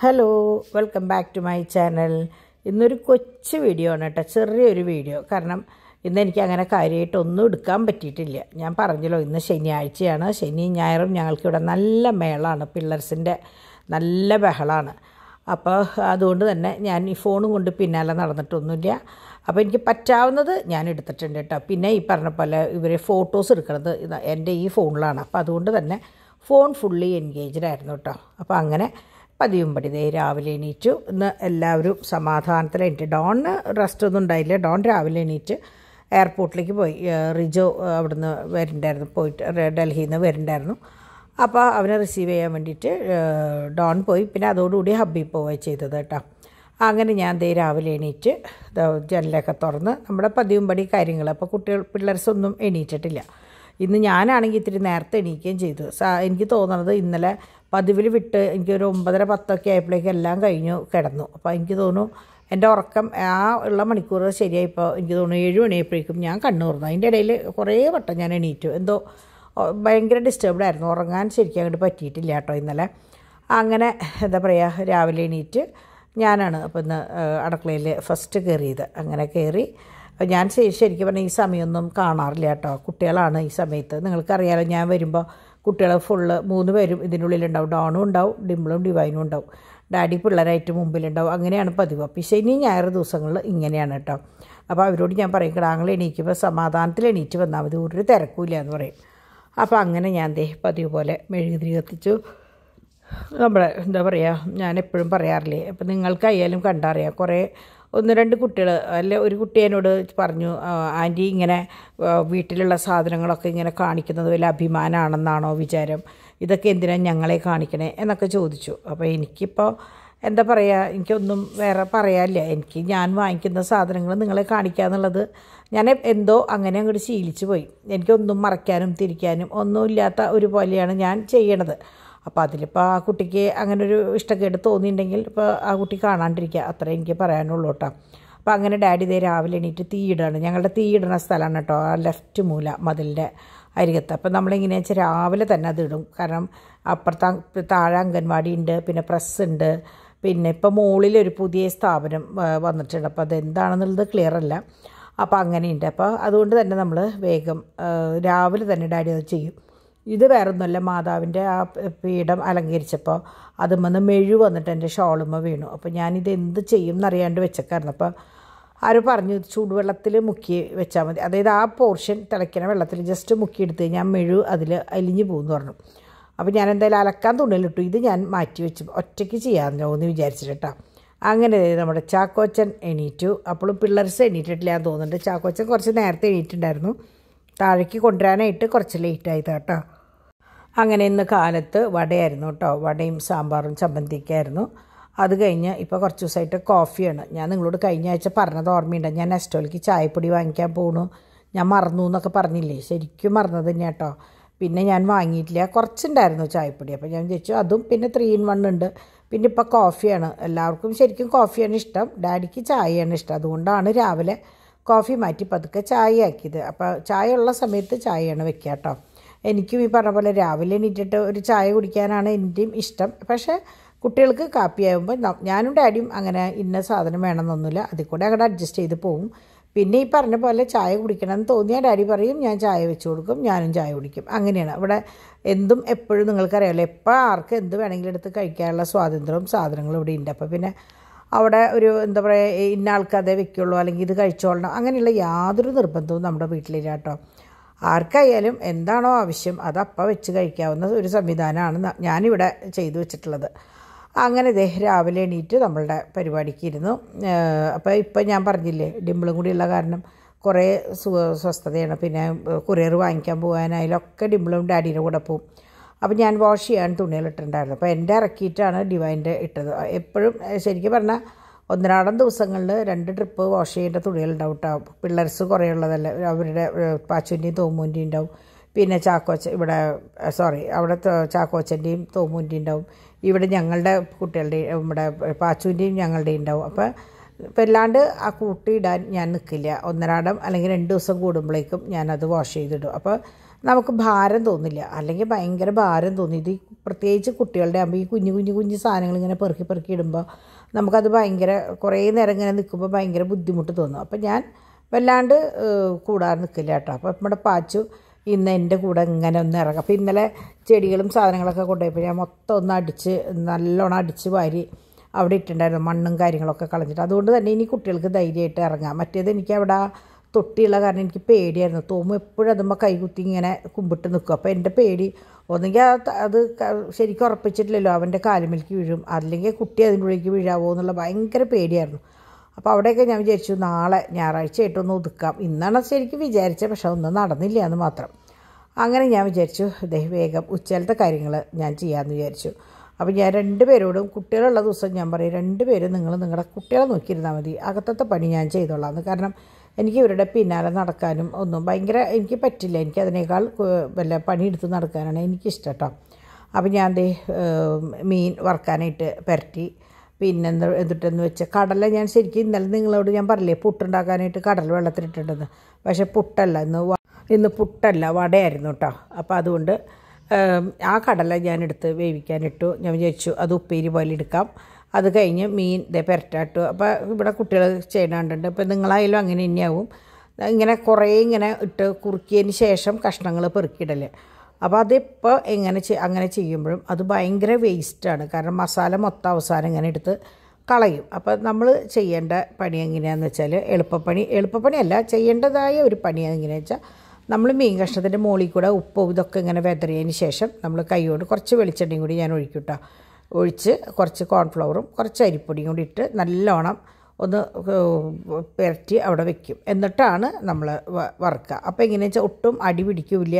hello welcome back to my channel ഇന്നൊരു കൊച്ചു video ആണ് കേട്ടോ ചെറിയൊരു വീഡിയോ കാരണം ഇന്ന് എനിക്ക് അങ്ങനെ കാര്യമായിട്ടൊന്നും എടുക്കാൻ പറ്റിയിട്ടില്ല ഞാൻ പറഞ്ഞല്ലോ ഇന്ന് ശനിയാഴ്ചയാണ് ശനി ഞായറും ഞങ്ങൾക്കിവിടെ നല്ല മേളാണ് പിള്ളേർസിൻ്റെ നല്ല ബഹളമാണ് അപ്പോൾ അതുകൊണ്ട് തന്നെ ഞാൻ ഈ ഫോണും കൊണ്ട് പിന്നാലെ നടന്നിട്ടൊന്നുമില്ല അപ്പോൾ എനിക്ക് പറ്റാവുന്നത് ഞാൻ എടുത്തിട്ടുണ്ട് കേട്ടോ പിന്നെ ഈ പറഞ്ഞ പോലെ ഇവർ ഫോട്ടോസ് എടുക്കുന്നത് ഇത് എൻ്റെ ഈ ഫോണിലാണ് അപ്പോൾ അതുകൊണ്ട് തന്നെ ഫോൺ ഫുള്ളി എൻഗേജ്ഡ് ആയിരുന്നു കേട്ടോ അപ്പോൾ അങ്ങനെ പതിവുംപടി ദേ രാവിലെ എണീറ്റു ഇന്ന് എല്ലാവരും സമാധാനത്തിൽ എണീറ്റ് ഡോണിന് റെസ്റ്റ് ഒന്നും ഉണ്ടായില്ല ഡോൺ രാവിലെ എണീറ്റ് എയർപോർട്ടിലേക്ക് പോയി ഏഹ് റിജോ ഏഹ് അവിടുന്ന് വരുന്നുണ്ടായിരുന്നു പോയിട്ട് റെ- ഡൽഹിയിൽ നിന്ന് വരുന്നുണ്ടായിരുന്നു അപ്പോൾ അവനെ റിസീവ് ചെയ്യാൻ വേണ്ടിയിട്ട് ഏഹ് ഡോൺ പോയി പിന്നെ അതോടുകൂടി ഹബ്ബിൽ പോവുകയാണ് ചെയ്തത് കേട്ടോ അങ്ങനെ ഞാൻ ദേ രാവിലെ എണീറ്റ് ദാ ജനലൊക്കെ തുറന്ന് നമ്മുടെ പതിവുംപടി കാര്യങ്ങൾ അപ്പോൾ കുട്ടികൾ പിള്ളേർസൊന്നും എണീറ്റിട്ടില്ല ഇന്ന് ഞാനാണെങ്കിൽ ഇത്തിരി നേരത്തെ എണീക്കുകയും ചെയ്തു സാ- എനിക്ക് തോന്നുന്നത് ഇന്നലെ പതിവിൽ വിട്ട് എനിക്കൊരു ഒമ്പതര പത്തൊക്കെ ആയപ്പോഴേക്കും എല്ലാം കഴിഞ്ഞു കിടന്നു അപ്പോൾ എനിക്ക് തോന്നുന്നു എൻ്റെ ഉറക്കം ആ ഉള്ള മണിക്കൂർ ശരിയായിപ്പോൾ എനിക്ക് തോന്നുന്നു ഏഴ് മണിയായപ്പോഴേക്കും ഞാൻ കണ്ണു തുറന്നു അതിൻ്റെ ഇടയിൽ കുറേ വട്ടം ഞാൻ എണീറ്റു എന്തോ ഓ, ഭയങ്കര ഡിസ്റ്റർബ്ഡ് ആയിരുന്നു ഉറങ്ങാൻ ശരിക്കും അങ്ങോട്ട് പറ്റിയിട്ടില്ല കേട്ടോ ഇന്നലെ അങ്ങനെ എന്താ പറയുക രാവിലെ എണീറ്റ് ഞാനാണ് അപ്പോൾ ഇന്ന് അടുക്കളയിൽ ഫസ്റ്റ് കയറിയത് അങ്ങനെ കയറി ഞാൻ ശരി- ശരിക്കും പറഞ്ഞാൽ ഈ സമയമൊന്നും കാണാറില്ല കേട്ടോ കുട്ടികളാണ് ഈ സമയത്ത് നിങ്ങൾക്കറിയാലോ ഞാൻ വരുമ്പോൾ കുട്ടികൾ ഫുള്ള് മൂന്ന് പേരും ഇതിനുള്ളിലുണ്ടാവും ഡോണും ഉണ്ടാവും ഡിംപിളും ഡിവൈനും ഉണ്ടാവും ഡാഡി പിള്ളേരായിട്ട് മുമ്പിലുണ്ടാവും അങ്ങനെയാണ് പതിവ് അപ്പോൾ ഈ ശനി ഞായർ ദിവസങ്ങളിൽ ഇങ്ങനെയാണ് കേട്ടോ അപ്പോൾ അവരോട് ഞാൻ പറയും കിടാങ്ങൾ എണീക്കുമ്പോൾ സമാധാനത്തിൽ എണീറ്റ് വന്നാൽ മതി ഒരു തിരക്കില്ല എന്ന് പറയും അപ്പോൾ അങ്ങനെ ഞാൻ ദേ പതിവ് പോലെ മെഴുകുതിരി കത്തിച്ചു നമ്മുടെ എന്താ പറയുക ഞാൻ എപ്പോഴും പറയാറില്ലേ അപ്പം നിങ്ങൾക്കായാലും കണ്ടറിയാം കുറേ ഒന്ന് രണ്ട് കുട്ടികൾ അല്ലെ ഒരു കുട്ടി എന്നോട് പറഞ്ഞു "ആ, ആൻറ്റി ഇങ്ങനെ ആ, വീട്ടിലുള്ള സാധനങ്ങളൊക്കെ ഇങ്ങനെ കാണിക്കുന്നത് വലിയ അഭിമാനമാണെന്നാണോ വിചാരം ഇതൊക്കെ എന്തിനാണ് ഞങ്ങളെ കാണിക്കണേ എന്നൊക്കെ ചോദിച്ചു അപ്പോൾ എനിക്കിപ്പോൾ എന്താ പറയുക എനിക്കൊന്നും വേറെ പറയാനില്ല എനിക്ക് ഞാൻ വാങ്ങിക്കുന്ന സാധനങ്ങൾ നിങ്ങളെ കാണിക്കുക എന്നുള്ളത് ഞാൻ എന്തോ അങ്ങനെ അങ്ങോട്ട് ശീലിച്ചു പോയി എനിക്കൊന്നും മറയ്ക്കാനും തിരിക്കാനും ഒന്നുമില്ലാത്ത ഒരു പോലെയാണ് ഞാൻ ചെയ്യണത് അപ്പോൾ അതിലിപ്പോൾ ആ കുട്ടിക്ക് അങ്ങനെ ഒരു ഇഷ്ടക്കേട് തോന്നിയിട്ടുണ്ടെങ്കിൽ ഇപ്പോൾ ആ കുട്ടി കാണാണ്ടിരിക്കുക അത്രേ എനിക്ക് പറയാനുള്ളൂ കേട്ടോ അപ്പോൾ അങ്ങനെ ഡാഡി ഇതേ രാവിലെ എണീറ്റ് തീയിടാണ് ഞങ്ങളുടെ തീയിടുന്ന സ്ഥലമാണ് കേട്ടോ ആ ലെഫ്റ്റ് മൂല മതിലിൻ്റെ അരികത്ത് അപ്പോൾ നമ്മളിങ്ങനെ വെച്ചാൽ രാവിലെ തന്നെ അത് ഇടും കാരണം അപ്പുറത്ത് താഴെ അംഗൻവാടി ഉണ്ട് പിന്നെ പ്രസ് ഉണ്ട് പിന്നെ ഇപ്പോൾ മുകളിൽ ഒരു പുതിയ സ്ഥാപനം ആ, വന്നിട്ടുണ്ട് അപ്പോൾ അതെന്താണെന്നുള്ളത് ക്ലിയർ അല്ല അപ്പോൾ അങ്ങനെയുണ്ട് അപ്പോൾ അതുകൊണ്ട് തന്നെ നമ്മൾ വേഗം ആ, രാവിലെ തന്നെ ഡാഡി അത് ചെയ്യും ഇത് വേറൊന്നുമല്ല മാതാവിൻ്റെ ആ പീഠം അലങ്കരിച്ചപ്പോൾ അതുമെന്ന് മെഴു വന്നിട്ട് എൻ്റെ ഷോളുമ്മ വീണു അപ്പോൾ ഞാനിത് എന്ത് ചെയ്യും എന്നറിയാണ്ട് വെച്ചേക്കായിരുന്നു അപ്പോൾ ആരോ പറഞ്ഞു ചൂടുവെള്ളത്തിൽ മുക്കി വെച്ചാൽ മതി അതായത് ആ പോർഷൻ തിളയ്ക്കണ വെള്ളത്തിൽ ജസ്റ്റ് മുക്കി എടുത്ത് കഴിഞ്ഞാൽ മെഴു അതിൽ അലിഞ്ഞു പോകുമെന്ന് പറഞ്ഞു അപ്പോൾ ഞാൻ എന്തായാലും അലക്കാൻ തുണിയിലിട്ടു ഇത് ഞാൻ മാറ്റി വെച്ചു ഒറ്റയ്ക്ക് ചെയ്യാമല്ലോ എന്ന് വിചാരിച്ചിട്ട് കേട്ടോ അങ്ങനെ ദേ നമ്മുടെ ചാക്കോച്ചൻ എണീറ്റു അപ്പോഴും പിള്ളേർസ് എണീറ്റിട്ടില്ല എന്ന് തോന്നുന്നുണ്ട് ചാക്കോച്ചൻ കുറച്ച് നേരത്തെ എണീറ്റുണ്ടായിരുന്നു താഴേക്ക് കൊണ്ടുവരാനായിട്ട് കുറച്ച് ലേറ്റായി കേട്ടോ അങ്ങനെ ഇന്ന് കാലത്ത് വടയായിരുന്നു കേട്ടോ വടയും സാമ്പാറും ചമ്മന്തിയൊക്കെയായിരുന്നു അത് കഴിഞ്ഞ് ഇപ്പോൾ കുറച്ച് ദിവസമായിട്ട് കോഫിയാണ് ഞാൻ നിങ്ങളോട് കഴിഞ്ഞ ആഴ്ച പറഞ്ഞത് ഓർമ്മയുണ്ട് ഞാൻ നെസ്റ്റോളിക്ക് ചായപ്പൊടി വാങ്ങിക്കാൻ പോണു ഞാൻ മറന്നു എന്നൊക്കെ പറഞ്ഞില്ലേ ശരിക്കും മറന്നത് തന്നെ കേട്ടോ പിന്നെ ഞാൻ വാങ്ങിയിട്ടില്ല കുറച്ചുണ്ടായിരുന്നു ചായപ്പൊടി അപ്പോൾ ഞാൻ ചോദിച്ചു അതും പിന്നെ ത്രീ ഇൻ വൺ ഉണ്ട് പിന്നെ ഇപ്പോൾ കോഫിയാണ് എല്ലാവർക്കും ശരിക്കും കോഫിയാണ് ഇഷ്ടം ഡാഡിക്ക് ചായയാണ് ഇഷ്ടം അതുകൊണ്ടാണ് രാവിലെ കോഫി മാറ്റി പതുക്കെ ചായ ആക്കിയത് അപ്പോൾ ചായ ഉള്ള സമയത്ത് ചായയാണ് വെക്കുക കേട്ടോ എനിക്കും ഈ പറഞ്ഞ പോലെ രാവിലെ എണീറ്റിട്ട് ഒരു ചായ കുടിക്കാനാണ് എൻ്റെയും ഇഷ്ടം പക്ഷേ കുട്ടികൾക്ക് കാപ്പിയാകുമ്പോൾ ന- ഞാനും ഡാഡിയും അങ്ങനെ ഇന്ന സാധനം വേണമെന്നൊന്നുമില്ല അതിൽ കൂടെ അങ്ങോട്ട് അഡ്ജസ്റ്റ് ചെയ്ത് പോവും പിന്നെ ഈ പറഞ്ഞ പോലെ ചായ കുടിക്കണമെന്ന് തോന്നിയാൽ ഡാഡി പറയും ഞാൻ ചായ വെച്ച് കൊടുക്കും ഞാനും ചായ കുടിക്കും അങ്ങനെയാണ് ഇവിടെ എന്തും എപ്പോഴും നിങ്ങൾക്കറിയാമല്ലോ എപ്പോൾ ആർക്ക് എന്ത് വേണമെങ്കിലും എടുത്ത് കഴിക്കാനുള്ള സ്വാതന്ത്ര്യവും സാധനങ്ങളും ഇവിടെ ഉണ്ട് അപ്പോൾ പിന്നെ അവിടെ ഒരു എന്താ പറയുക ഇന്ന ആൾക്ക് അതേ വെക്കുള്ളൂ അല്ലെങ്കിൽ ഇത് കഴിച്ചോളണം അങ്ങനെയുള്ള യാതൊരു നിർബന്ധവും നമ്മുടെ വീട്ടിലില്ല കേട്ടോ ആർക്കായാലും എന്താണോ ആവശ്യം അത് അപ്പം വെച്ച് കഴിക്കാവുന്ന ഒരു സംവിധാനമാണ് ന- ഞാനിവിടെ ചെയ്തു വെച്ചിട്ടുള്ളത് അങ്ങനെ ദേ രാവിലെ എണീറ്റ് നമ്മളുടെ പരിപാടിക്ക് ഇരുന്നു അപ്പോൾ ഇപ്പം ഞാൻ പറഞ്ഞില്ലേ ഡിമ്പിളും കൂടിയുള്ള കാരണം കുറേ സുഖ സ്വസ്ഥതയാണ് പിന്നെ കൊറിയർ വാങ്ങിക്കാൻ പോകാനായാലും ഒക്കെ ഡിമ്പിളും ഡാഡിയുടെ കൂടെ പോവും അപ്പോൾ ഞാൻ വാഷ് ചെയ്യാൻ തുണികളിട്ടുണ്ടായിരുന്നു അപ്പോൾ എൻ്റെ ഇറക്കിയിട്ടാണ് ഡിവൈൻ്റെ ഇട്ടത് എപ്പോഴും ഏഹ്, ശരിക്കും പറഞ്ഞാൽ ഒന്നരാടം ദിവസങ്ങളിൽ രണ്ട് ട്രിപ്പ് വാഷ് ചെയ്യേണ്ട തുണികളുണ്ടാവും കേട്ടോ പിള്ളേർസ് കുറേ ഉള്ളതല്ല അവരുടെ ഏഹ്, പാച്ചുവിൻ്റെയും തോമുൻ്റെയും ഉണ്ടാവും പിന്നെ ചാക്കോച്ച ഇവിടെ സോറി അവിടെ ത- ചാക്കോച്ചൻ്റെയും തോമുൻ്റെയും ഉണ്ടാവും ഇവിടെ ഞങ്ങളുടെ കുട്ടികളുടെയും നമ്മുടെ പാച്ചുവിൻ്റെയും ഞങ്ങളുടെയും ഉണ്ടാവും അപ്പോൾ ഇപ്പം അല്ലാണ്ട് ആ കൂട്ടിയിടാൻ ഞാൻ നിൽക്കില്ല ഒന്നരാടം അല്ലെങ്കിൽ രണ്ട് ദിവസം കൂടുമ്പോഴേക്കും ഞാനത് വാഷ് ചെയ്തിടും അപ്പോൾ നമുക്ക് ഭാരം തോന്നില്ല അല്ലെങ്കിൽ ഭയങ്കര ഭാരം തോന്നി ഇത് ഈ പ്രത്യേകിച്ച് കുട്ടികളുടെ ആകുമ്പോൾ ഈ കുഞ്ഞു കുഞ്ഞു കുഞ്ഞു സാധനങ്ങൾ ഇങ്ങനെ പെറുക്കി പെറുക്കി ഇടുമ്പോൾ നമുക്കത് ഭയങ്കര കുറേ നേരം ഇങ്ങനെ നിൽക്കുമ്പോൾ ഭയങ്കര ബുദ്ധിമുട്ട് തോന്നും അപ്പം ഞാൻ വല്ലാണ്ട് ഏഹ്, കൂടാതെ നിൽക്കില്ല കേട്ടോ അപ്പോൾ നമ്മുടെ പാച്ചു ഇന്ന് എൻ്റെ കൂടെ ഇങ്ങനെ ഒന്ന് ഇറങ്ങും അപ്പോൾ ഇന്നലെ ചെടികളും സാധനങ്ങളൊക്കെ കൊണ്ടുപോയപ്പോൾ ഞാൻ മൊത്തം ഒന്ന് അടിച്ച് നല്ലോണം അടിച്ച് വാരി അവിടെ ഇട്ടിട്ടുണ്ടായിരുന്നു മണ്ണും കാര്യങ്ങളൊക്കെ കളഞ്ഞിട്ട് അതുകൊണ്ട് തന്നെ ഇനി കുട്ടികൾക്ക് ധൈര്യമായിട്ട് ഇറങ്ങാം മറ്റേത് എനിക്ക് അവിടെ ആ തൊട്ടിയുള്ള കാരണം എനിക്ക് പേടിയായിരുന്നു തോമും എപ്പോഴും അതുമ്പോൾ കൈകുത്തി ഇങ്ങനെ കുമ്പിട്ട് നിൽക്കും അപ്പോൾ എൻ്റെ പേടി ഒന്നുകിൽ ആ ത- അത് ക- ശരിക്കും ഉറപ്പിച്ചിട്ടില്ലല്ലോ അവൻ്റെ കാലുമിലേക്ക് വീഴും അല്ലെങ്കിൽ കുട്ടി അതിൻ്റെ ഉള്ളിലേക്ക് വീഴാവോ എന്നുള്ള ഭയങ്കര പേടിയായിരുന്നു അപ്പോൾ അവിടെയൊക്കെ ഞാൻ വിചാരിച്ചു നാളെ ഞായറാഴ്ച ആയിട്ടൊന്ന് ഒതുക്കാം ഇന്നാണ് ശരിക്കും വിചാരിച്ചത് പക്ഷെ ഒന്നും നടന്നില്ല എന്ന് മാത്രം അങ്ങനെ ഞാൻ വിചാരിച്ചു ദേ വേഗം ഉച്ചലത്തെ കാര്യങ്ങൾ ഞാൻ ചെയ്യാമെന്ന് വിചാരിച്ചു അപ്പോൾ ഞാൻ രണ്ട് പേരോടും കുട്ടികളുള്ള ദിവസം ഞാൻ പറയും രണ്ട് പേരും നിങ്ങൾ നിങ്ങളുടെ കുട്ടികളെ നോക്കിയിരുന്നാൽ മതി അകത്തത്തെ പണി ഞാൻ ചെയ്തോളാം എന്ന് കാരണം എനിക്ക് ഇവരുടെ പിന്നാലെ നടക്കാനും ഒന്നും ഭയങ്കര എനിക്ക് പറ്റില്ല എനിക്ക് അതിനേക്കാൾ ഏഹ്, വല്ല പണിയെടുത്ത് നടക്കാനാണ് എനിക്കിഷ്ടം കേട്ടോ അപ്പോൾ ഞാൻ ദേ ഏഹ്, മീൻ വറുക്കാനായിട്ട് പുരട്ടി പിന്നെ എന്താ എന്നിട്ടെന്ന് വെച്ചാൽ കടല ഞാൻ ശരിക്കും ഇന്നലെ നിങ്ങളോട് ഞാൻ പറഞ്ഞില്ലേ പുട്ടുണ്ടാക്കാനായിട്ട് കടൽ വെള്ളത്തിലിട്ടിട്ടുണ്ടെന്ന് പക്ഷേ പുട്ടല്ല ഇന്ന് വ- ഇന്ന് പുട്ടല്ല വടയായിരുന്നു കേട്ടോ അപ്പോൾ അതുകൊണ്ട് ഏം, ആ കടല ഞാൻ എടുത്ത് വേവിക്കാനിട്ടു ഞാൻ വിചാരിച്ചു അത് ഉപ്പേരി പോലെ എടുക്കാം അത് കഴിഞ്ഞ് മീൻ ഇതേ പെരട്ടാട്ടു അപ്പോൾ ഇവിടെ കുട്ടികൾ ചെയ്യണുണ്ട് ഇപ്പോൾ നിങ്ങളായാലും അങ്ങനെ തന്നെയാവും ഇങ്ങനെ കുറേ ഇങ്ങനെ ഇട്ട് കുറുക്കിയതിന് ശേഷം കഷ്ണങ്ങൾ പെറുക്കിയിടല് അപ്പോൾ അതിപ്പോൾ എങ്ങനെ ചെ- അങ്ങനെ ചെയ്യുമ്പോഴും അത് ഭയങ്കര വേസ്റ്റാണ് കാരണം മസാല മൊത്തം അവസാനം ഇങ്ങനെ എടുത്ത് കളയും അപ്പോൾ നമ്മൾ ചെയ്യേണ്ട പണി എങ്ങനെയാണെന്ന് വെച്ചാൽ എളുപ്പപ്പണി എളുപ്പപ്പണിയല്ല ചെയ്യേണ്ടതായ ഒരു പണി എങ്ങനെയാണെന്ന് വെച്ചാൽ നമ്മൾ മീൻ കഷ്ണത്തിൻ്റെ മുകളിൽ കൂടെ ഉപ്പും ഇതൊക്കെ ഇങ്ങനെ വെതറിയതിന് ശേഷം നമ്മൾ കൈകൊണ്ട് കുറച്ച് വെളിച്ചെണ്ണയും കൂടി ഞാൻ ഒഴിക്കും കേട്ടോ ഒഴിച്ച് കുറച്ച് കോൺഫ്ലവറും കുറച്ച് അരിപ്പൊടിയും കൂടി ഇട്ട് നല്ലോണം ഒന്ന് ഏഹ് പുരട്ടി അവിടെ വെക്കും എന്നിട്ടാണ് നമ്മൾ വറുക്കുക അപ്പോൾ എങ്ങനെയാണെന്ന് വെച്ചാൽ ഒട്ടും അടി പിടിക്കില്ല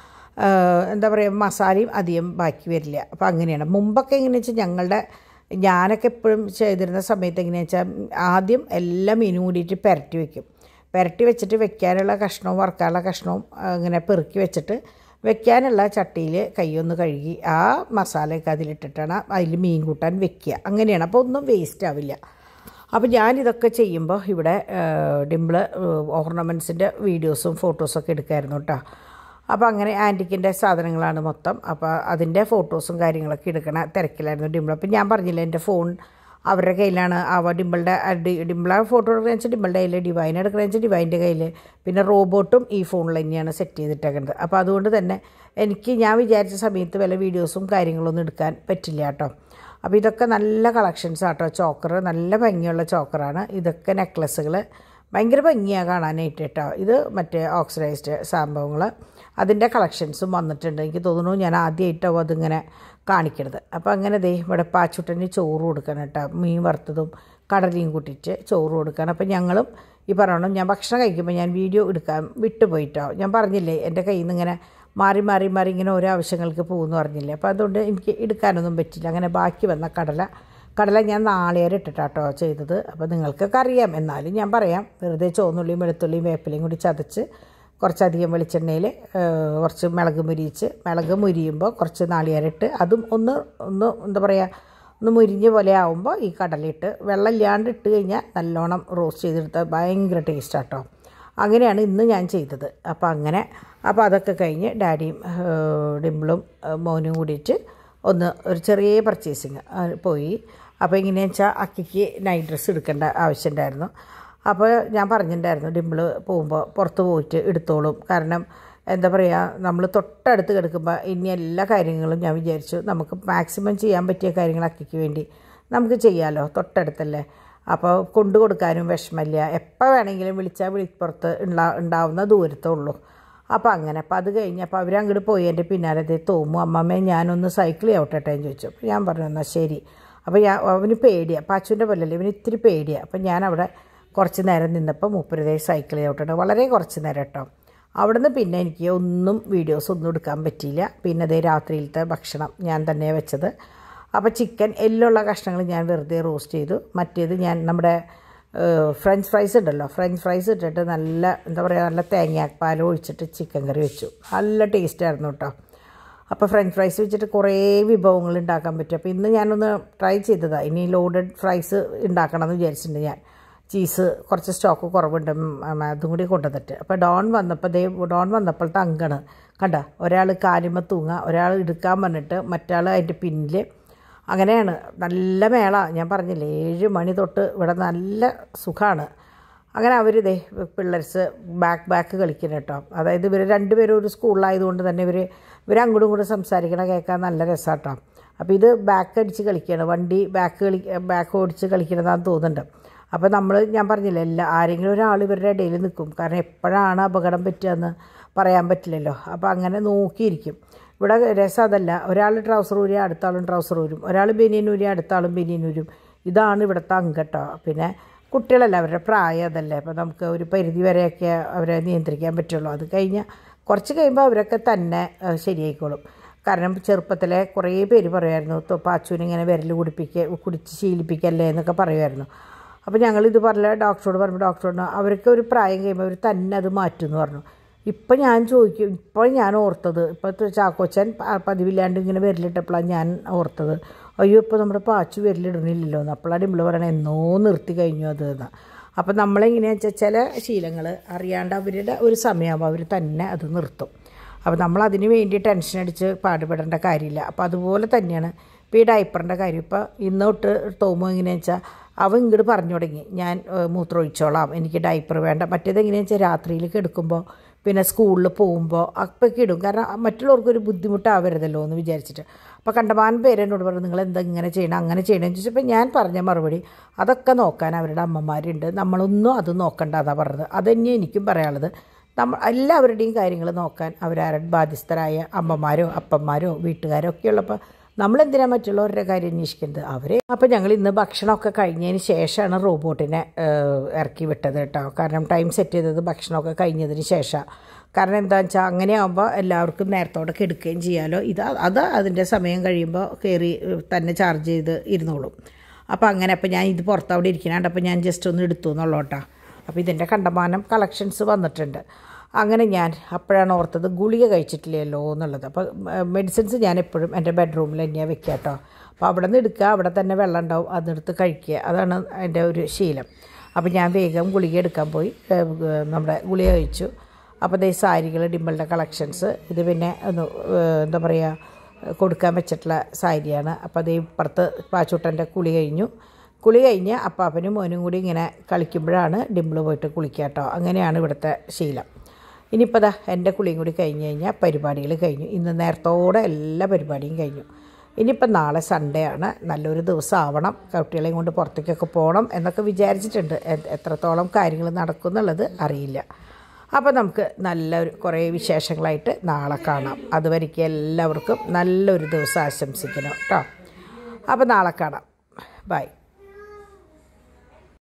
ആഹ് എന്താ പറയുക മസാലയും അധികം ബാക്കി വരില്ല അപ്പോൾ അങ്ങനെയാണ് മുമ്പൊക്കെ എങ്ങനെയാണെന്ന് വെച്ചാൽ ഞങ്ങളുടെ ഞാനൊക്കെ എപ്പോഴും ചെയ്തിരുന്ന സമയത്ത് എങ്ങനെയാണെന്ന് വെച്ചാൽ ആദ്യം എല്ലാ മീനും കൂടിയിട്ട് പുരട്ടി വെക്കും പുരട്ടി വെച്ചിട്ട് വെക്കാനുള്ള കഷ്ണവും വറുക്കാനുള്ള കഷ്ണവും ആ, ഇങ്ങനെ പെറുക്കി വെച്ചിട്ട് വെക്കാനുള്ള ചട്ടിയിൽ കൈയൊന്ന് കഴുകി ആ മസാലയൊക്കെ അതിലിട്ടിട്ടാണ് അതിൽ മീൻ കൂട്ടാൻ വെക്കുക അങ്ങനെയാണ് അപ്പോൾ ഒന്നും വേസ്റ്റ് ആവില്ല അപ്പോൾ ഞാനിതൊക്കെ ചെയ്യുമ്പോൾ ഇവിടെ ഡിംപിള് ഓർണമെൻറ്റ്സിൻ്റെ വീഡിയോസും ഫോട്ടോസൊക്കെ എടുക്കായിരുന്നു കേട്ടോ അപ്പോൾ അങ്ങനെ ആൻറ്റിക്കിൻ്റെ സാധനങ്ങളാണ് മൊത്തം അപ്പോൾ അതിൻ്റെ ഫോട്ടോസും കാര്യങ്ങളൊക്കെ എടുക്കണ തിരക്കിലായിരുന്നു ഡിംപിൾ അപ്പോൾ ഞാൻ പറഞ്ഞില്ല എൻ്റെ ഫോൺ അവരുടെ കയ്യിലാണ് അവ ഡിംപിളുടെ ഡിംപിള ഫോട്ടോ എടുക്കുന്ന വെച്ചാൽ ഡിംപിളുടെ കയ്യിൽ ഡിവൈൻ എടുക്കുന്ന വെച്ചാൽ ഡിവൈൻ്റെ കയ്യിൽ പിന്നെ റോബോട്ടും ഈ ഫോണിൽ തന്നെയാണ് സെറ്റ് ചെയ്തിട്ടേക്കുന്നത് അപ്പോൾ അതുകൊണ്ട് തന്നെ എനിക്ക് ഞാൻ വിചാരിച്ച സമയത്ത് വല്ല വീഡിയോസും കാര്യങ്ങളൊന്നും എടുക്കാൻ പറ്റില്ല കേട്ടോ അപ്പോൾ ഇതൊക്കെ നല്ല കളക്ഷൻസ് ആട്ടോ ചോക്കർ നല്ല ഭംഗിയുള്ള ചോക്കറാണ് ഇതൊക്കെ നെക്ലസ്സുകൾ ഭയങ്കര ഭംഗിയാണ് കാണാനായിട്ട് കേട്ടോ ഇത് മറ്റേ ഓക്സിഡൈസ്ഡ് സംഭവങ്ങൾ അതിൻ്റെ കളക്ഷൻസും വന്നിട്ടുണ്ട് എനിക്ക് തോന്നുന്നു ഞാൻ ആദ്യമായിട്ടാവും അതിങ്ങനെ കാണിക്കണത് അപ്പോൾ അങ്ങനെ ദേ ഇവിടെ പാച്ചുട്ടന് ചോറ് കൊടുക്കണം കേട്ടോ മീൻ വറുത്തതും കടലയും കൂട്ടിയിട്ട് ചോറ് കൊടുക്കണം അപ്പോൾ ഞങ്ങളും ഈ പറയണം ഞാൻ ഭക്ഷണം കഴിക്കുമ്പോൾ ഞാൻ വീഡിയോ എടുക്കാൻ വിട്ടുപോയിട്ടോ ഞാൻ പറഞ്ഞില്ലേ എൻ്റെ കയ്യിൽ നിന്ന് ഇങ്ങനെ മാറി മാറി മാറി ഇങ്ങനെ ഓരോ ആവശ്യങ്ങൾക്ക് പോകുമെന്ന് പറഞ്ഞില്ലേ അപ്പോൾ അതുകൊണ്ട് എനിക്ക് എടുക്കാനൊന്നും പറ്റില്ല അങ്ങനെ ബാക്കി വന്ന കടല കടല ഞാൻ നാളികേരം ഇട്ടിട്ടാട്ടോ ചെയ്തത് അപ്പോൾ നിങ്ങൾക്കൊക്കെ അറിയാം എന്നാലും ഞാൻ പറയാം വെറുതെ ചുവന്നുള്ളിയും വെളുത്തുള്ളിയും വേപ്പിലയും കൂടി ചതച്ച് കുറച്ചധികം വെളിച്ചെണ്ണയിൽ കുറച്ച് മിളക് മുരിയിച്ച് മിളക് മുരിയുമ്പോൾ കുറച്ച് നാളികേരം ഇട്ട് അതും ഒന്ന് ഒന്ന് എന്താ പറയുക ഒന്ന് മുരിഞ്ഞ പോലെ ആകുമ്പോൾ ഈ കടലയിട്ട് വെള്ളം ഇല്ലാണ്ട് ഇട്ട് കഴിഞ്ഞാൽ നല്ലോണം റോസ്റ്റ് ചെയ്തെടുത്താൽ ഭയങ്കര ടേസ്റ്റാട്ടോ അങ്ങനെയാണ് ഇന്ന് ഞാൻ ചെയ്തത് അപ്പോൾ അങ്ങനെ അപ്പോൾ അതൊക്കെ കഴിഞ്ഞ് ഡാഡിയും ഏഹ്, ഡിംപിളും ഏഹ്, മോനും കൂടിയിട്ട് ഒന്ന് ഒരു ചെറിയ പർച്ചേസിങ് പോയി അപ്പോൾ എങ്ങനെയാണെന്ന് വെച്ചാൽ അക്കിക്ക് നൈറ്റ് ഡ്രസ്സ് എടുക്കേണ്ട ആവശ്യമുണ്ടായിരുന്നു അപ്പോൾ ഞാൻ പറഞ്ഞിട്ടുണ്ടായിരുന്നു ഡിംപിൾ പോകുമ്പോൾ പുറത്ത് പോയിട്ട് എടുത്തോളും കാരണം എന്താ പറയുക നമ്മൾ തൊട്ടടുത്ത് കിടക്കുമ്പോൾ ഇനി എല്ലാ കാര്യങ്ങളും ഞാൻ വിചാരിച്ചു നമുക്ക് മാക്സിമം ചെയ്യാൻ പറ്റിയ കാര്യങ്ങൾ അക്കിക്ക് വേണ്ടി നമുക്ക് ചെയ്യാമല്ലോ തൊട്ടടുത്തല്ലേ അപ്പോൾ കൊണ്ടു കൊടുക്കാനും വിഷമമില്ല എപ്പോൾ വേണമെങ്കിലും വിളിച്ചാൽ വിളിപ്പുറത്ത് ഉണ്ടാ ഉണ്ടാവുന്ന ദൂരത്തേ ഉള്ളൂ അപ്പോൾ അങ്ങനെ അപ്പോൾ അത് കഴിഞ്ഞപ്പോൾ അവരങ്ങോട്ട് പോയി എൻ്റെ പിന്നാലെ ദേ തോമു അമ്മമ്മേ ഞാനൊന്ന് സൈക്കിൾ ചവിട്ടട്ടെ എന്ന് ചോദിച്ചു അപ്പോൾ ഞാൻ പറഞ്ഞു എന്നാൽ ശരി അപ്പോൾ ഞാൻ അവന് പേടിയാണ് പാച്ചുവിൻ്റെ പോലല്ലേ ഇവന് ഇത്തിരി പേടിയാണ് അപ്പോൾ ഞാൻ അവിടെ കുറച്ച് നേരം നിന്നപ്പോൾ മുപ്പരുതേ സൈക്കിൾ ചവിട്ടട്ടെ വളരെ കുറച്ച് നേരം കേട്ടോ അവിടുന്ന് പിന്നെ എനിക്ക് ഒന്നും വീഡിയോസ് ഒന്നും എടുക്കാൻ പറ്റിയില്ല പിന്നെ അതേ രാത്രിയിലത്തെ ഭക്ഷണം ഞാൻ തന്നെ വെച്ചത് അപ്പോൾ ചിക്കൻ എല്ലുള്ള കഷ്ണങ്ങൾ ഞാൻ വെറുതെ റോസ്റ്റ് ചെയ്തു മറ്റേത് ഞാൻ നമ്മുടെ ഏഹ്, ഫ്രഞ്ച് ഫ്രൈസ് ഉണ്ടല്ലോ ഫ്രഞ്ച് ഫ്രൈസ് ഇട്ടിട്ട് നല്ല എന്താ പറയുക നല്ല തേങ്ങാപ്പാൽ ഒഴിച്ചിട്ട് ചിക്കൻ കറി വെച്ചു നല്ല ടേസ്റ്റായിരുന്നു കേട്ടോ അപ്പോൾ ഫ്രഞ്ച് ഫ്രൈസ് വെച്ചിട്ട് കുറേ വിഭവങ്ങൾ ഉണ്ടാക്കാൻ പറ്റും അപ്പോൾ ഇന്ന് ഞാനൊന്ന് ട്രൈ ചെയ്തതാണ് ഇനി ലോഡഡ് ഫ്രൈസ് ഉണ്ടാക്കണം എന്ന് വിചാരിച്ചിട്ടുണ്ട് ഞാൻ ചീസ് കുറച്ച് സ്റ്റോക്ക് കുറവുണ്ട് ഉം, ഉം, അതും കൂടി കൊണ്ടുവന്നിട്ട് അപ്പോൾ ഡോൺ വന്നപ്പോൾ ദേ ഡോൺ വന്നപ്പോഴത്തെ അങ്കാണ് കണ്ട ഒരാൾ കാലിമ തൂങ്ങുക ഒരാൾ എടുക്കാൻ പറഞ്ഞിട്ട് മറ്റാൾ അതിൻ്റെ പിന്നിൽ അങ്ങനെയാണ് നല്ല മേള ഞാൻ പറഞ്ഞില്ലേ ഏഴ് മണി തൊട്ട് ഇവിടെ നല്ല സുഖമാണ് അങ്ങനെ അവർ ഇതേ പിള്ളേർസ് ബാക്ക് ബാക്ക് കളിക്കണം കേട്ടോ അതായത് ഇവർ രണ്ടുപേരും ഒരു സ്കൂളിലായതുകൊണ്ട് തന്നെ ഇവർ ഇവർ അങ്ങോട്ടും ഇങ്ങോട്ടും സംസാരിക്കണ കേൾക്കാൻ നല്ല രസമാട്ടോ അപ്പോൾ ഇത് ബാക്ക് അടിച്ച് കളിക്കുകയാണ് വണ്ടി ബാക്ക് കളി ബാക്ക് ഓടിച്ച് കളിക്കണതാന്ന് തോന്നുന്നുണ്ട് അപ്പോൾ നമ്മൾ ഞാൻ പറഞ്ഞില്ലേ എല്ലാ ആരെങ്കിലും ഒരാൾ ഇവരുടെ ഇടയിൽ നിൽക്കും കാരണം എപ്പോഴാണ് അപകടം പറ്റുകയെന്ന് പറയാൻ പറ്റില്ലല്ലോ അപ്പോൾ അങ്ങനെ നോക്കിയിരിക്കും ഇവിടെ രസം അതല്ല ഒരാൾ ട്രൗസർ ഊരി അടുത്ത ആളും ട്രൗസർ ഊരും ഒരാൾ ബനിയൻ ഊരി അടുത്ത ആളും ബനിയൻ ഊരും ഇതാണ് ഇവിടുത്തെ അങ്കട്ടോ പിന്നെ കുട്ടികളല്ല അവരുടെ പ്രായം അതല്ലേ അപ്പോൾ നമുക്ക് ഒരു പരിധി വരെയൊക്കെ അവരെ നിയന്ത്രിക്കാൻ പറ്റുള്ളൂ അത് കഴിഞ്ഞാൽ കുറച്ച് കഴിയുമ്പോൾ അവരൊക്കെ തന്നെ ഏഹ്, ശരിയായിക്കോളും കാരണം ചെറുപ്പത്തിലെ കുറേ പേര് പറയുമായിരുന്നു "തൊ- പാച്ചുവിനെ ഇങ്ങനെ വിരൽ കുടിപ്പിക്കുക കുടിച്ച് ശീലിപ്പിക്കല്ലേ എന്നൊക്കെ പറയുമായിരുന്നു അപ്പോൾ ഞങ്ങൾ ഇത് പറഞ്ഞ ഡോക്ടറോട് പറഞ്ഞു ഡോക്ടറോട് അവർക്ക് ഒരു പ്രായം കഴിയുമ്പോൾ അവർ തന്നെ അത് മാറ്റും എന്ന് പറഞ്ഞു ഇപ്പം ഞാൻ ചോദിക്കും ഇപ്പോൾ ഞാൻ ഓർത്തത് ഇപ്പോൾ ചാക്കോച്ചൻ പ- പതിവില്ലാണ്ട് ഇങ്ങനെ വിരലിട്ടപ്പോഴാണ് ഞാൻ ഓർത്തത് അയ്യോ ഇപ്പോൾ നമ്മുടെ പാച്ചു വിരലിടണില്ലല്ലോ എന്ന് അപ്പോഴാണ് ഡിമ്പിൾ പറയണത് എന്നോ നിർത്തി കഴിഞ്ഞു അത് എന്ന് അപ്പം നമ്മളെങ്ങനെയാണെന്ന് വെച്ചാൽ ചില ശീലങ്ങൾ അറിയാണ്ട് അവരുടെ ഒരു സമയമാകുമ്പോൾ അവർ തന്നെ അത് നിർത്തും അപ്പോൾ നമ്മൾ അതിന് വേണ്ടി ടെൻഷൻ അടിച്ച് പാടുപെടേണ്ട കാര്യമില്ല അപ്പോൾ അതുപോലെ തന്നെയാണ് ഇപ്പോൾ ഈ ഡയപ്പറിൻ്റെ കാര്യം ഇപ്പോൾ ഇന്ന് തൊട്ട് തോമോ എങ്ങനെയാണെന്ന് വെച്ചാൽ അവൻ ഇങ്ങോട്ട് പറഞ്ഞു തുടങ്ങി ഞാൻ ഏഹ്, മൂത്രമൊഴിച്ചോളാം എനിക്ക് ഡയപ്പർ വേണ്ട മറ്റേത് എങ്ങനെയാണെന്ന് വെച്ചാൽ രാത്രിയിൽ കിടക്കുമ്പോൾ പിന്നെ സ്കൂളിൽ പോകുമ്പോൾ അപ്പൊക്കെ ഇടും കാരണം മറ്റുള്ളവർക്കൊരു ബുദ്ധിമുട്ടാവരുതല്ലോ എന്ന് വിചാരിച്ചിട്ട് അപ്പോൾ കണ്ടമാനം പേര് എന്നോട് പറഞ്ഞു നിങ്ങൾ എന്താ ഇങ്ങനെ ചെയ്യണം അങ്ങനെ ചെയ്യണമെന്ന് ചോദിച്ചപ്പോൾ ഞാൻ പറഞ്ഞ മറുപടി അതൊക്കെ നോക്കാൻ അവരുടെ അമ്മമാരുണ്ട് നമ്മളൊന്നും അത് നോക്കണ്ട അതാ പറഞ്ഞത് അതന്നെ എനിക്കും പറയാനുള്ളത് നമ്മൾ എല്ലാവരുടെയും കാര്യങ്ങൾ നോക്കാൻ അവരാരുടെ ബാധ്യസ്ഥരായ അമ്മമാരോ അപ്പന്മാരോ വീട്ടുകാരോ ഒക്കെ ഉള്ളപ്പോൾ നമ്മളെന്തിനാ മറ്റുള്ളവരുടെ കാര്യം അന്വേഷിക്കുന്നത് അവരെ അപ്പോൾ ഞങ്ങൾ ഇന്ന് ഭക്ഷണമൊക്കെ കഴിഞ്ഞതിന് ശേഷമാണ് റോബോട്ടിനെ ഏഹ്, ഇറക്കി വിട്ടത് കേട്ടോ കാരണം ടൈം സെറ്റ് ചെയ്തത് ഭക്ഷണമൊക്കെ കഴിഞ്ഞതിന് ശേഷം കാരണം എന്താണെന്ന് വെച്ചാൽ അങ്ങനെ ആകുമ്പോൾ എല്ലാവർക്കും നേരത്തോടെ കെടുക്കുകയും ചെയ്യാമല്ലോ ഇത് അത് അതിൻ്റെ സമയം കഴിയുമ്പോൾ കയറി ഏഹ്, തന്നെ ചാർജ് ചെയ്ത് ഇരുന്നോളും അപ്പോൾ അങ്ങനെ അപ്പോൾ ഞാൻ ഇത് പുറത്ത് അവിടെ ഇരിക്കണാണ്ട് അപ്പോൾ ഞാൻ ജസ്റ്റ് ഒന്ന് എടുത്തു എന്നുള്ളൂ കേട്ടോ അപ്പോൾ ഇതിൻ്റെ കണ്ടമാനം കളക്ഷൻസ് വന്നിട്ടുണ്ട് അങ്ങനെ ഞാൻ അപ്പോഴാണ് ഓർത്തത് ഗുളിക കഴിച്ചിട്ടില്ലല്ലോ എന്നുള്ളത് അപ്പോൾ മെഡിസിൻസ് ഞാൻ എപ്പോഴും എൻ്റെ ബെഡ്റൂമിൽ തന്നെയാണ് വെക്കുക കേട്ടോ അപ്പോൾ അവിടെ നിന്ന് എടുക്കുക അവിടെ തന്നെ വെള്ളം ഉണ്ടാവും അതെടുത്ത് കഴിക്കുക അതാണ് എൻ്റെ ഒരു ശീലം അപ്പോൾ ഞാൻ വേഗം ഗുളിക എടുക്കാൻ പോയി ഏഹ്, ഏഹ്, നമ്മുടെ ഗുളിക കഴിച്ചു അപ്പോൾ ദേ സാരികൾ ഡിമ്പിളുടെ കളക്ഷൻസ് ഇത് പിന്നെ ഒന്ന് ഏഹ്, എന്താ പറയുക കൊടുക്കാൻ വെച്ചിട്ടുള്ള സാരിയാണ് അപ്പോൾ അത് ഇപ്പുറത്ത് പാച്ചൂട്ടൻ്റെ കുളി കഴിഞ്ഞു കുളി കഴിഞ്ഞ് അപ്പാപ്പനും മോനും കൂടി ഇങ്ങനെ കളിക്കുമ്പോഴാണ് ഡിമ്പിൾ പോയിട്ട് കുളിക്കുക കേട്ടോ അങ്ങനെയാണ് ഇവിടുത്തെ ശീലം ഇനിയിപ്പോൾ ദാ എൻ്റെ കുളിയും കൂടി കഴിഞ്ഞ് കഴിഞ്ഞാൽ പരിപാടികൾ കഴിഞ്ഞു ഇന്ന് നേരത്തോടെ എല്ലാ പരിപാടിയും കഴിഞ്ഞു ഇനിയിപ്പോൾ നാളെ സൺഡേ ആണ് നല്ലൊരു ദിവസം ആവണം കുട്ടികളെയും കൊണ്ട് പുറത്തേക്കൊക്കെ പോകണം എന്നൊക്കെ വിചാരിച്ചിട്ടുണ്ട് എ- എത്രത്തോളം കാര്യങ്ങൾ നടക്കും എന്നുള്ളത് അറിയില്ല അപ്പോൾ നമുക്ക് നല്ലൊരു കുറേ വിശേഷങ്ങളായിട്ട് നാളെ കാണാം അതുവരയ്ക്ക് എല്ലാവർക്കും നല്ലൊരു ദിവസം ആശംസിക്കണം കേട്ടോ അപ്പോൾ നാളെ കാണാം ബൈ